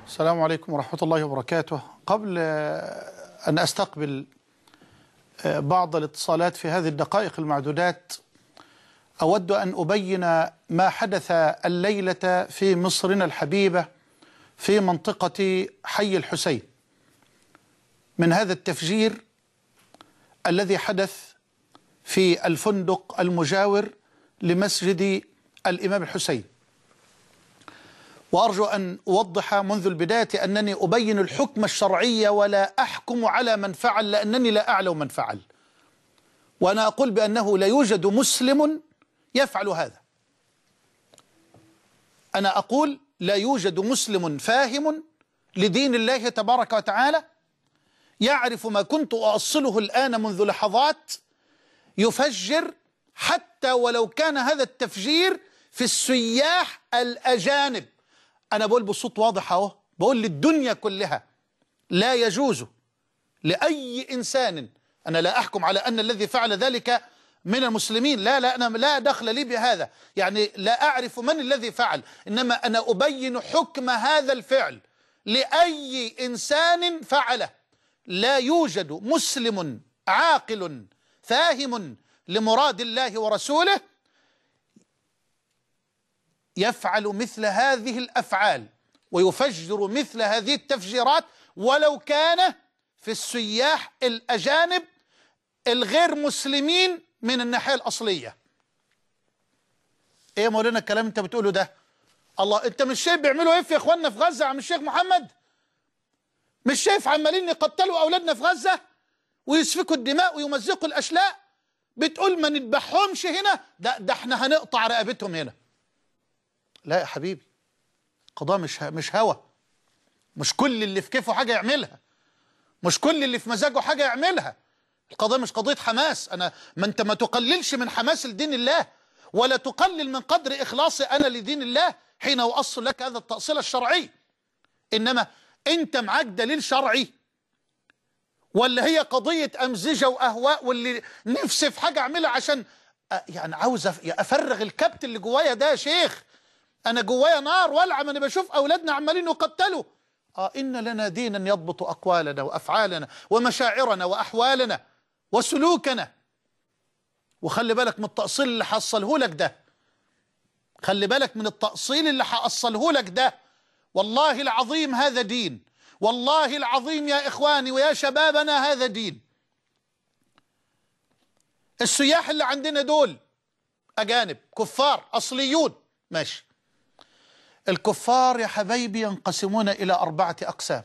السلام عليكم ورحمة الله وبركاته قبل أن أستقبل بعض الاتصالات في هذه الدقائق المعدودات أود أن أبين ما حدث الليلة في مصرنا الحبيبة في منطقة حي الحسين من هذا التفجير الذي حدث في الفندق المجاور لمسجد الإمام الحسين وأرجو أن أوضح منذ البداية أنني أبين الحكم الشرعي ولا أحكم على من فعل لأنني لا أعلم من فعل وأنا أقول بأنه لا يوجد مسلم يفعل هذا أنا أقول لا يوجد مسلم فاهم لدين الله تبارك وتعالى يعرف ما كنت أؤصله الآن منذ لحظات يفجر حتى ولو كان هذا التفجير في السياح الأجانب أنا بقول بصوت واضح أهو بقول للدنيا كلها لا يجوز لأي إنسان أنا لا أحكم على أن الذي فعل ذلك من المسلمين لا لا أنا لا دخل لي بهذا يعني لا أعرف من الذي فعل إنما أنا أبين حكم هذا الفعل لأي إنسان فعله لا يوجد مسلم عاقل فاهم لمراد الله ورسوله يفعل مثل هذه الأفعال ويفجر مثل هذه التفجيرات ولو كان في السياح الأجانب الغير مسلمين من الناحية الأصلية ايه يا مولانا الكلام انت بتقوله ده الله انت مش شايف بيعملوا ايه في اخواننا في غزة عم الشيخ محمد مش شايف عمالين يقتلوا اولادنا في غزة ويسفكوا الدماء ويمزقوا الاشلاء بتقول ما نذبحهمش هنا ده, ده احنا هنقطع رقبتهم هنا لا يا حبيبي قضاء مش مش هوى مش كل اللي في كيفه حاجة يعملها مش كل اللي في مزاجه حاجة يعملها القضاء مش قضية حماس أنا ما أنت ما تقللش من حماس لدين الله ولا تقلل من قدر إخلاصي أنا لدين الله حين أؤصل لك هذا التأصيل الشرعي إنما أنت معاك دليل شرعي ولا هي قضية أمزجة وأهواء واللي نفسي في حاجة أعملها عشان يعني عاوز أفرغ الكبت اللي جوايا ده يا شيخ أنا جوايا نار ولعة ما أنا بشوف أولادنا عمالين يقتلوا آه إن لنا دينا يضبط أقوالنا وأفعالنا ومشاعرنا وأحوالنا وسلوكنا وخلي بالك من التأصيل اللي حصله لك ده خلي بالك من التأصيل اللي حأصله لك ده والله العظيم هذا دين والله العظيم يا إخواني ويا شبابنا هذا دين السياح اللي عندنا دول أجانب كفار أصليون ماشي الكفار يا حبايبي ينقسمون إلى أربعة أقسام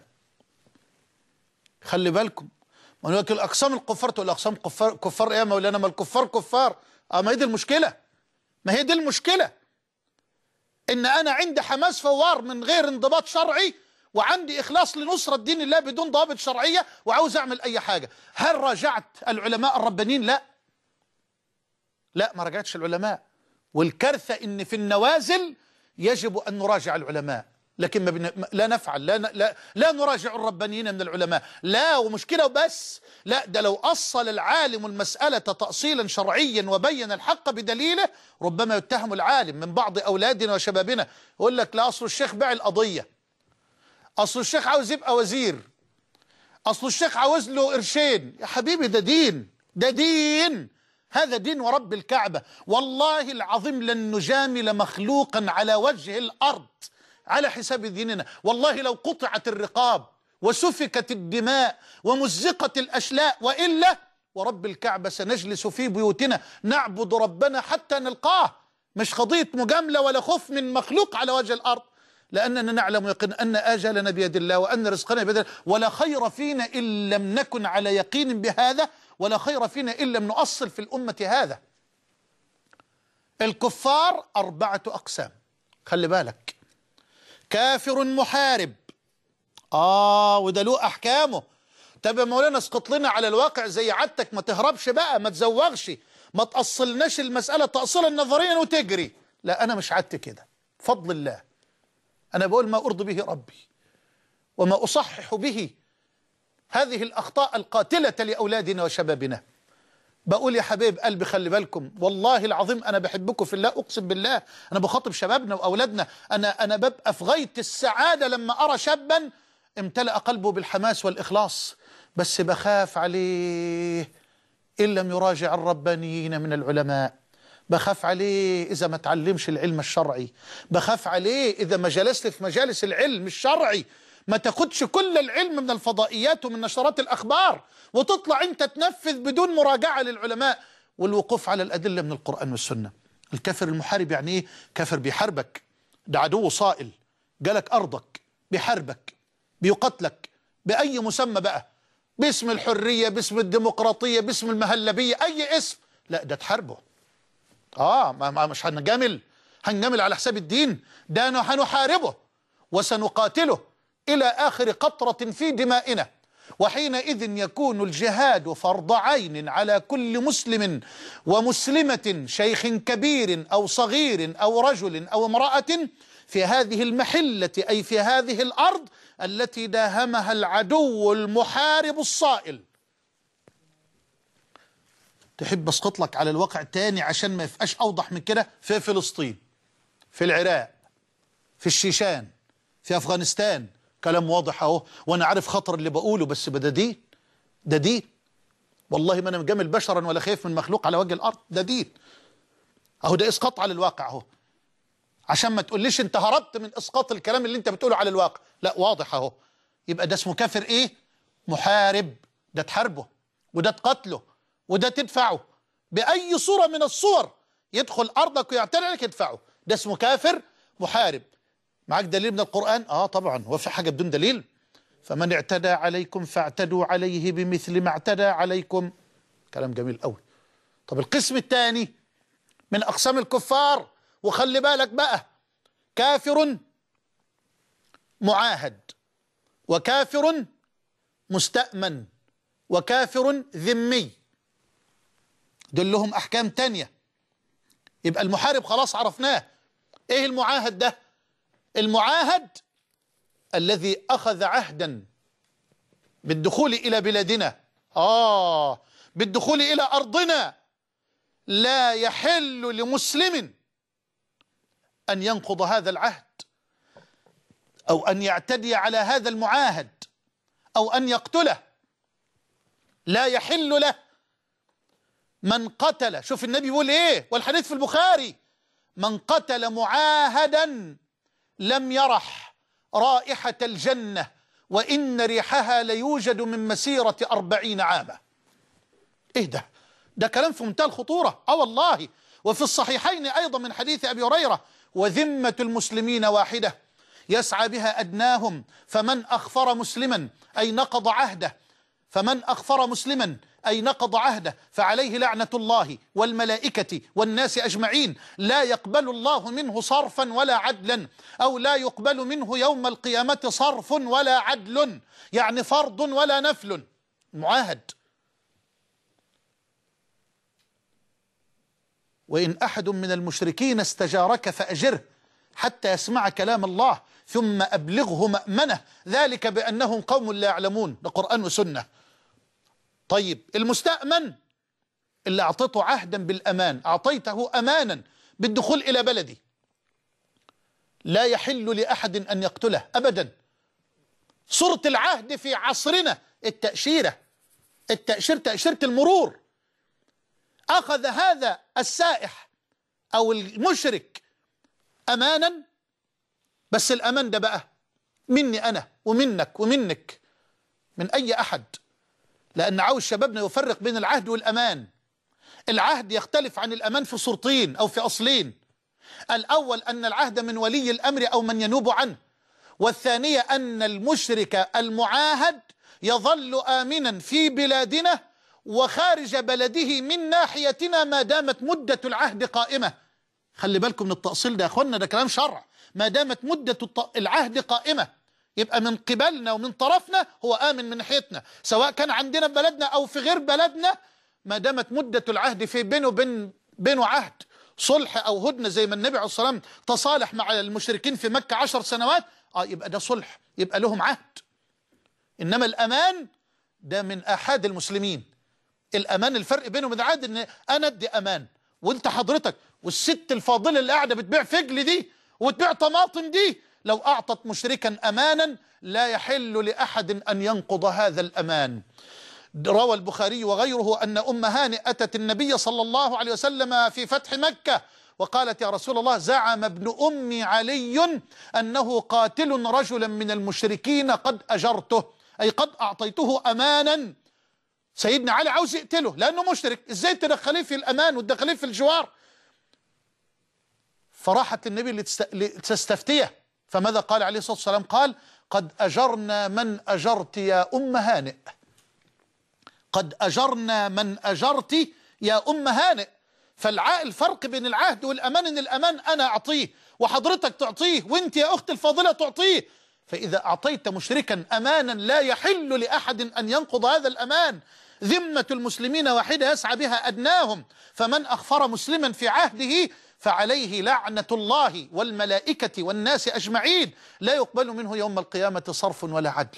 خلي بالكم ما لك الأقسام الكفار تقول الأقسام كفار كفار إيه يا مولانا ما الكفار كفار أه ما هي دي المشكلة ما هي دي المشكلة إن أنا عندي حماس فوار من غير انضباط شرعي وعندي إخلاص لنصرة دين الله بدون ضوابط شرعية وعاوز أعمل أي حاجة هل راجعت العلماء الربانيين لا لا ما راجعتش العلماء والكارثة إن في النوازل يجب أن نراجع العلماء لكن ما بن... لا نفعل لا, ن... لا لا نراجع الربانيين من العلماء لا ومشكلة وبس لا ده لو أصل العالم المسألة تأصيلا شرعيا وبين الحق بدليله ربما يتهم العالم من بعض أولادنا وشبابنا يقول لك لا أصل الشيخ باع القضية أصل الشيخ عاوز يبقى وزير أصل الشيخ عاوز له قرشين يا حبيبي ده دين ده دين هذا دين ورب الكعبة والله العظيم لن نجامل مخلوقا على وجه الأرض على حساب ديننا والله لو قطعت الرقاب وسفكت الدماء ومزقت الأشلاء وإلا ورب الكعبة سنجلس في بيوتنا نعبد ربنا حتى نلقاه مش قضية مجاملة ولا خوف من مخلوق على وجه الأرض لأننا نعلم يقين أن آجالنا بيد الله وأن رزقنا بيد الله ولا خير فينا إن لم نكن على يقين بهذا ولا خير فينا إن لم نؤصل في الأمة هذا الكفار أربعة أقسام خلي بالك كافر محارب آه وده له أحكامه طب يا مولانا اسقط لنا على الواقع زي عادتك ما تهربش بقى ما تزوغش ما تأصلناش المسألة تأصيلا نظريا وتجري لا أنا مش عادت كده فضل الله أنا بقول ما أرضي به ربي وما أصحح به هذه الأخطاء القاتلة لأولادنا وشبابنا بقول يا حبيب قلبي خلي بالكم والله العظيم انا بحبكم في الله اقسم بالله انا بخاطب شبابنا واولادنا انا انا ببقى في غايه السعاده لما ارى شابا امتلأ قلبه بالحماس والاخلاص بس بخاف عليه ان لم يراجع الربانيين من العلماء بخاف عليه اذا ما تعلمش العلم الشرعي بخاف عليه اذا ما جلست في مجالس العلم الشرعي ما تاخدش كل العلم من الفضائيات ومن نشرات الأخبار وتطلع أنت تنفذ بدون مراجعة للعلماء والوقوف على الأدلة من القرآن والسنة الكافر المحارب يعني إيه؟ كافر بيحاربك ده عدو صائل جالك أرضك بيحاربك بيقتلك بأي مسمى بقى باسم الحرية باسم الديمقراطية باسم المهلبية أي اسم لا ده تحاربه آه ما ما مش هنجامل هنجامل على حساب الدين ده هنحاربه وسنقاتله إلى آخر قطرة في دمائنا وحينئذ يكون الجهاد فرض عين على كل مسلم ومسلمة شيخ كبير أو صغير أو رجل أو امرأة في هذه المحلة أي في هذه الأرض التي داهمها العدو المحارب الصائل تحب اسقط لك على الواقع تاني عشان ما يبقاش أوضح من كده في فلسطين في العراق في الشيشان في أفغانستان كلام واضح اهو وانا عارف خطر اللي بقوله بس ده دين ده دين والله ما انا مجامل بشرا ولا خايف من مخلوق على وجه الارض ده دين اهو ده اسقاط على الواقع اهو عشان ما تقوليش انت هربت من اسقاط الكلام اللي انت بتقوله على الواقع لا واضح اهو يبقى ده اسمه كافر ايه محارب ده تحاربه وده تقتله وده تدفعه باي صوره من الصور يدخل ارضك ويعتدي عليك يدفعه ده اسمه كافر محارب معاك دليل من القرآن اه طبعا هو في حاجة بدون دليل فمن اعتدى عليكم فاعتدوا عليه بمثل ما اعتدى عليكم كلام جميل قوي طب القسم الثاني من أقسام الكفار وخلي بالك بقى كافر معاهد وكافر مستأمن وكافر ذمي دول لهم أحكام تانية يبقى المحارب خلاص عرفناه ايه المعاهد ده المعاهد الذي أخذ عهدا بالدخول إلى بلادنا آه بالدخول إلى أرضنا لا يحل لمسلم أن ينقض هذا العهد أو أن يعتدي على هذا المعاهد أو أن يقتله لا يحل له من قتل شوف النبي يقول إيه والحديث في البخاري من قتل معاهدا لم يرح رائحة الجنة وإن ريحها ليوجد من مسيرة أربعين عاما إيه ده ده كلام في منتهى الخطورة آه والله وفي الصحيحين أيضا من حديث أبي هريرة وذمة المسلمين واحدة يسعى بها أدناهم فمن أخفر مسلما أي نقض عهده فمن أخفر مسلما أي نقض عهده فعليه لعنة الله والملائكة والناس أجمعين لا يقبل الله منه صرفا ولا عدلا أو لا يقبل منه يوم القيامة صرف ولا عدل يعني فرض ولا نفل معاهد وإن أحد من المشركين استجارك فأجره حتى يسمع كلام الله ثم أبلغه مأمنه ذلك بأنهم قوم لا يعلمون ده قرآن وسنة طيب المستأمن اللي أعطيته عهدا بالأمان أعطيته أمانا بالدخول إلى بلدي لا يحل لأحد أن يقتله أبدا صورة العهد في عصرنا التأشيرة التأشير تأشيرة المرور أخذ هذا السائح أو المشرك أمانا بس الأمان ده بقى مني أنا ومنك ومنك من أي أحد لأن عاوز شبابنا يفرق بين العهد والأمان العهد يختلف عن الأمان في صورتين أو في أصلين الأول أن العهد من ولي الأمر أو من ينوب عنه والثانية أن المشرك المعاهد يظل آمنا في بلادنا وخارج بلده من ناحيتنا ما دامت مدة العهد قائمة خلي بالكم من التأصيل ده يا أخوانا ده كلام شرع ما دامت مدة العهد قائمة يبقى من قبلنا ومن طرفنا هو آمن من ناحيتنا سواء كان عندنا في بلدنا أو في غير بلدنا ما دامت مدة العهد في بينه وبين بينه عهد صلح أو هدنة زي ما النبي عليه الصلاة والسلام تصالح مع المشركين في مكة عشر سنوات آه يبقى ده صلح يبقى لهم عهد إنما الأمان ده من آحاد المسلمين الامان الفرق بينه وبين العهد ان انا ادي امان وانت حضرتك والست الفاضله اللي قاعده بتبيع فجل دي وتبيع طماطم دي لو اعطت مشركا امانا لا يحل لاحد ان ينقض هذا الامان روى البخاري وغيره أن أم هانئ أتت النبي صلى الله عليه وسلم في فتح مكة وقالت يا رسول الله زعم ابن أمي علي أنه قاتل رجلا من المشركين قد أجرته أي قد أعطيته أمانا سيدنا علي عاوز يقتله لأنه مشرك إزاي تدخليه في الأمان وتدخليه في الجوار فراحت النبي لتستفتيه فماذا قال عليه الصلاة والسلام قال قد أجرنا من أجرت يا أم هانئ قد أجرنا من أجرت يا أم هانئ فالفرق بين العهد والأمان إن الأمان أنا أعطيه وحضرتك تعطيه وانت يا أخت الفاضلة تعطيه فإذا أعطيت مشركا أمانا لا يحل لأحد أن ينقض هذا الأمان ذمة المسلمين واحدة يسعى بها أدناهم فمن أخفر مسلما في عهده فعليه لعنة الله والملائكة والناس أجمعين لا يقبل منه يوم القيامة صرف ولا عدل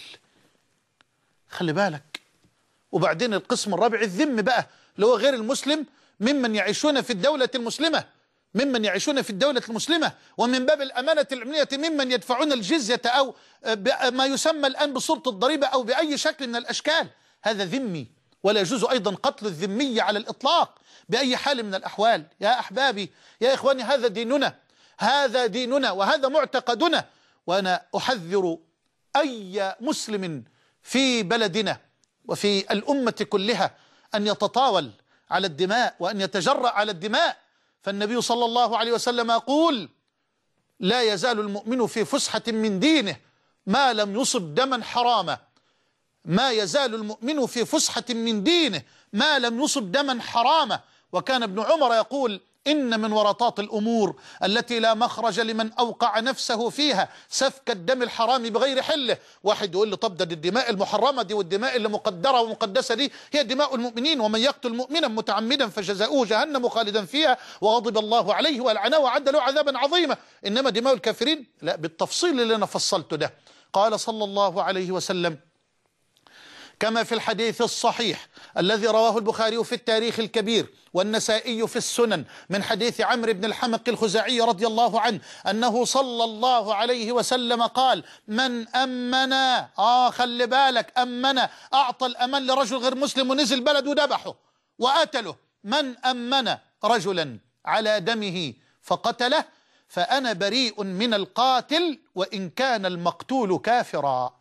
خلي بالك وبعدين القسم الرابع الذم بقى اللي هو غير المسلم ممن يعيشون في الدولة المسلمة ممن يعيشون في الدولة المسلمة ومن باب الأمانة العلمية ممن يدفعون الجزية أو ما يسمى الآن بصورة الضريبة أو بأي شكل من الأشكال هذا ذمي ولا يجوز أيضا قتل الذمي على الإطلاق بأي حال من الأحوال يا أحبابي يا إخواني هذا ديننا هذا ديننا وهذا معتقدنا وأنا أحذر أي مسلم في بلدنا وفي الأمة كلها أن يتطاول على الدماء وأن يتجرأ على الدماء فالنبي صلى الله عليه وسلم يقول لا يزال المؤمن في فسحة من دينه ما لم يصب دما حراما ما يزال المؤمن في فسحة من دينه ما لم يصب دما حراما وكان ابن عمر يقول إن من ورطات الأمور التي لا مخرج لمن أوقع نفسه فيها سفك الدم الحرام بغير حله واحد يقول له طب ده الدماء المحرمة دي والدماء اللي مقدرة ومقدسة دي هي دماء المؤمنين ومن يقتل مؤمنا متعمدا فجزاؤه جهنم خالدا فيها وغضب الله عليه ولعنه وعد له عذابا عظيما إنما دماء الكافرين لا بالتفصيل اللي أنا فصلته ده قال صلى الله عليه وسلم كما في الحديث الصحيح الذي رواه البخاري في التاريخ الكبير والنسائي في السنن من حديث عمرو بن الحمق الخزاعي رضي الله عنه أنه صلى الله عليه وسلم قال من أمنا آه خلي بالك أمنا أعطى الأمن لرجل غير مسلم ونزل بلد وذبحه وقتله من أمن رجلا على دمه فقتله فأنا بريء من القاتل وإن كان المقتول كافرا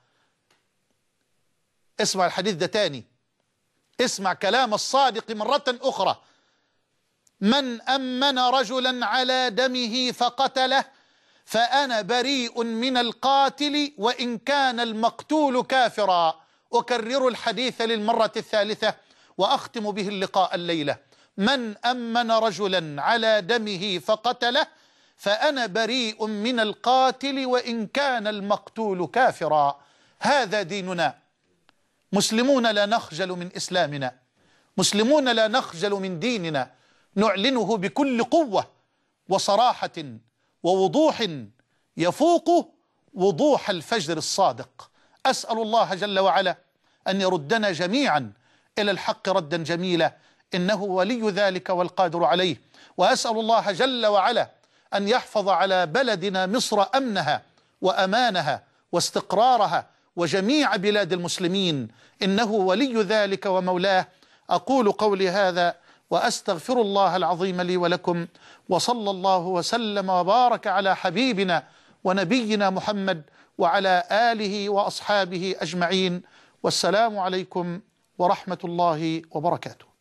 اسمع الحديث ده تاني اسمع كلام الصادق مرة أخرى من أمن رجلا على دمه فقتله فأنا بريء من القاتل وإن كان المقتول كافرا أكرر الحديث للمرة الثالثة وأختم به اللقاء الليلة من أمن رجلا على دمه فقتله فأنا بريء من القاتل وإن كان المقتول كافرا هذا ديننا مسلمون لا نخجل من إسلامنا مسلمون لا نخجل من ديننا نعلنه بكل قوة وصراحة ووضوح يفوق وضوح الفجر الصادق أسأل الله جل وعلا أن يردنا جميعا إلى الحق ردا جميلا إنه ولي ذلك والقادر عليه وأسأل الله جل وعلا أن يحفظ على بلدنا مصر أمنها وأمانها واستقرارها وجميع بلاد المسلمين إنه ولي ذلك ومولاه أقول قولي هذا وأستغفر الله العظيم لي ولكم وصلى الله وسلم وبارك على حبيبنا ونبينا محمد وعلى آله وأصحابه أجمعين والسلام عليكم ورحمة الله وبركاته